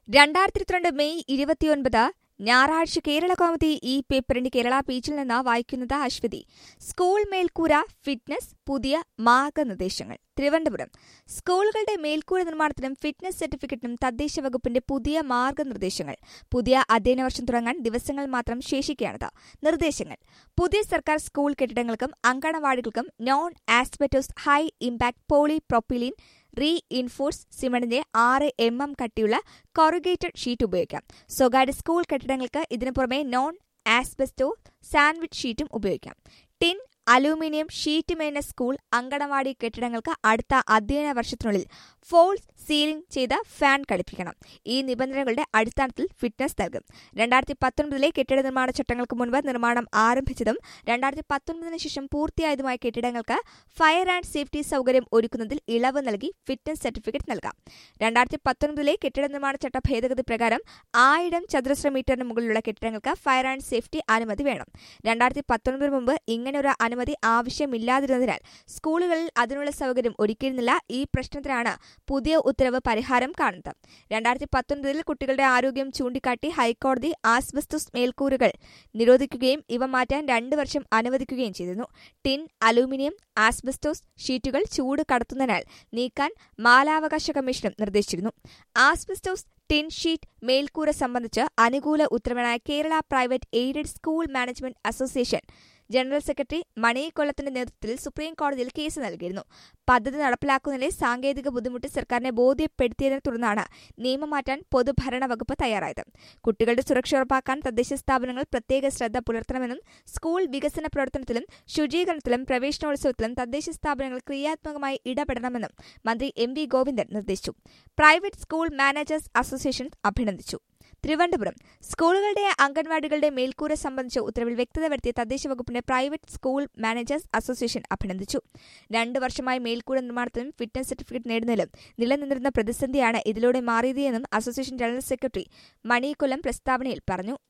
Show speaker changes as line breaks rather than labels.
രണ്ടായിരത്തി ഇരുപത്തിരണ്ട് മെയ് ഇരുപത്തിയൊൻപത് ഞായറാഴ്ച കേരള കൗമുദി ഈ പേപ്പറിന്റെ കേരള പേജിൽ നിന്ന് വായിക്കുന്നത് അശ്വതി സ്കൂൾ മേൽക്കൂര ഫിറ്റ്നസ് പുതിയ മാർഗനിർദ്ദേശങ്ങൾ തിരുവനന്തപുരം സ്കൂളുകളുടെ മേൽക്കൂര നിർമ്മാണത്തിനും ഫിറ്റ്നസ് സർട്ടിഫിക്കറ്റിനും തദ്ദേശ വകുപ്പിന്റെ പുതിയ മാർഗനിർദ്ദേശങ്ങൾ പുതിയ അധ്യയന വർഷം തുടങ്ങാൻ ദിവസങ്ങൾ മാത്രം ശേഷിക്കുകയാണിത് നിർദ്ദേശങ്ങൾ പുതിയ സർക്കാർ സ്കൂൾ കെട്ടിടങ്ങൾക്കും അങ്കണവാടികൾക്കും non asbestos high impact polypropylene reinforced സിമന്റിന്റെ ആറ് എം എം കട്ടിയുള്ള കൊറുഗേറ്റഡ് ഷീറ്റ് ഉപയോഗിക്കാം സ്വകാര്യ സ്കൂൾ കെട്ടിടങ്ങൾക്ക് ഇതിനു പുറമെ നോൺ ആസ്ബെസ്റ്റോ സാൻഡ്വിച്ച് ഷീറ്റും ഉപയോഗിക്കാം ടിൻ അലൂമിനിയം ഷീറ്റ് മേഞ്ഞ സ്കൂൾ അങ്കണവാടി കെട്ടിടങ്ങൾക്ക് അടുത്ത അധ്യയന വർഷത്തിനുള്ളിൽ ഫോൾസ് സീലിംഗ് ചെയ്ത ഫാൻ ഘടിപ്പിക്കണം ഈ നിബന്ധനകളുടെ അടിസ്ഥാനത്തിൽ ഫിറ്റ്നസ് നൽകും രണ്ടായിരത്തി പത്തൊൻപതിലെ കെട്ടിട നിർമ്മാണ ചട്ടങ്ങൾക്ക് മുൻപ് നിർമ്മാണം ആരംഭിച്ചതും രണ്ടായിരത്തി പത്തൊൻപതിന് ശേഷം പൂർത്തിയായതുമായ കെട്ടിടങ്ങൾക്ക് ഫയർ ആൻഡ് സേഫ്റ്റി സൗകര്യം ഒരുക്കുന്നതിൽ ഇളവ് നൽകി ഫിറ്റ്നസ് സർട്ടിഫിക്കറ്റ് നൽകാം രണ്ടായിരത്തി പത്തൊൻപതിലെ കെട്ടിട നിർമ്മാണ ചട്ട ഭേദഗതി പ്രകാരം ആയിരം ചതുരശ്ര മീറ്ററിന് മുകളിലുള്ള കെട്ടിടങ്ങൾക്ക് ഫയർ ആൻഡ് സേഫ്റ്റി അനുമതി വേണം രണ്ടായിരത്തി പത്തൊൻപതിന് മുമ്പ് ഇങ്ങനെയൊരു അനുമതി ആവശ്യമില്ലാതിരുന്നതിനാൽ സ്കൂളുകളിൽ അതിനുള്ള സൗകര്യം ഒരുക്കിയിരുന്നില്ല ഈ പ്രശ്നത്തിനാണ് പുതിയ ഉത്തരവ് പരിഹാരം കാണുന്നത് രണ്ടായിരത്തി പത്തൊൻപതിൽ കുട്ടികളുടെ ആരോഗ്യം ചൂണ്ടിക്കാട്ടി ഹൈക്കോടതി ആസ്ബസ്തുസ് മേൽക്കൂറുകൾ നിരോധിക്കുകയും ഇവ മാറ്റാൻ രണ്ട് വർഷം അനുവദിക്കുകയും ചെയ്തിരുന്നു ടിൻ അലൂമിനിയം ആസ്ബസ്റ്റോസ് ഷീറ്റുകൾ ചൂട് കടത്തുന്നതിനാൽ നീക്കാൻ മാലാവകാശ കമ്മീഷനും നിർദ്ദേശിച്ചിരുന്നു ആസ്ബസ്റ്റോസ് ടിൻ ഷീറ്റ് മേൽക്കൂര സംബന്ധിച്ച് അനുകൂല ഉത്തരവിനായ Kerala private aided school management association general secretary Mani കൊല്ലത്തിന്റെ നേതൃത്വത്തിൽ സുപ്രീം കോടതിയിൽ കേസ് നൽകിയിരുന്നു പദ്ധതി നടപ്പിലാക്കുന്നതിലെ സാങ്കേതിക ബുദ്ധിമുട്ട് സർക്കാരിനെ ബോധ്യപ്പെടുത്തിയതിനെ തുടർന്നാണ് നിയമം മാറ്റാൻ പൊതുഭരണ വകുപ്പ് തയ്യാറായത് കുട്ടികളുടെ സുരക്ഷ ഉറപ്പാക്കാൻ തദ്ദേശ സ്ഥാപനങ്ങൾ പ്രത്യേക ശ്രദ്ധ പുലർത്തണമെന്നും സ്കൂൾ വികസന പ്രവർത്തനത്തിലും ശുചീകരണത്തിലും പ്രവേശനോത്സവത്തിലും തദ്ദേശ സ്ഥാപനങ്ങൾ ക്രിയാത്മകമായി ഇടപെടണമെന്നും മന്ത്രി എം വി ഗോവിന്ദൻ നിർദ്ദേശിച്ചു പ്രൈവറ്റ് സ്കൂൾ മാനേജേഴ്സ് അസോസിയേഷൻ അഭിനന്ദിച്ചു തിരുവനന്തപുരം സ്കൂളുകളുടെ അംഗൻവാടികളുടെ മേൽക്കൂര സംബന്ധിച്ച ഉത്തരവിൽ വ്യക്തത വരുത്തിയ തദ്ദേശ വകുപ്പിന്റെ പ്രൈവറ്റ് സ്കൂൾ മാനേജേഴ്സ് അസോസിയേഷൻ അഭിനന്ദിച്ചു രണ്ടു വർഷമായി മേൽക്കൂര നിർമ്മാണത്തിലും ഫിറ്റ്നസ് സർട്ടിഫിക്കറ്റ് നേടുന്നതിലും നിലനിന്നിരുന്ന പ്രതിസന്ധിയാണ് ഇതിലൂടെ മാറിയതെന്നും അസോസിയേഷൻ ജനറൽ സെക്രട്ടറി മണികൊല്ലം പ്രസ്താവനയിൽ പറഞ്ഞു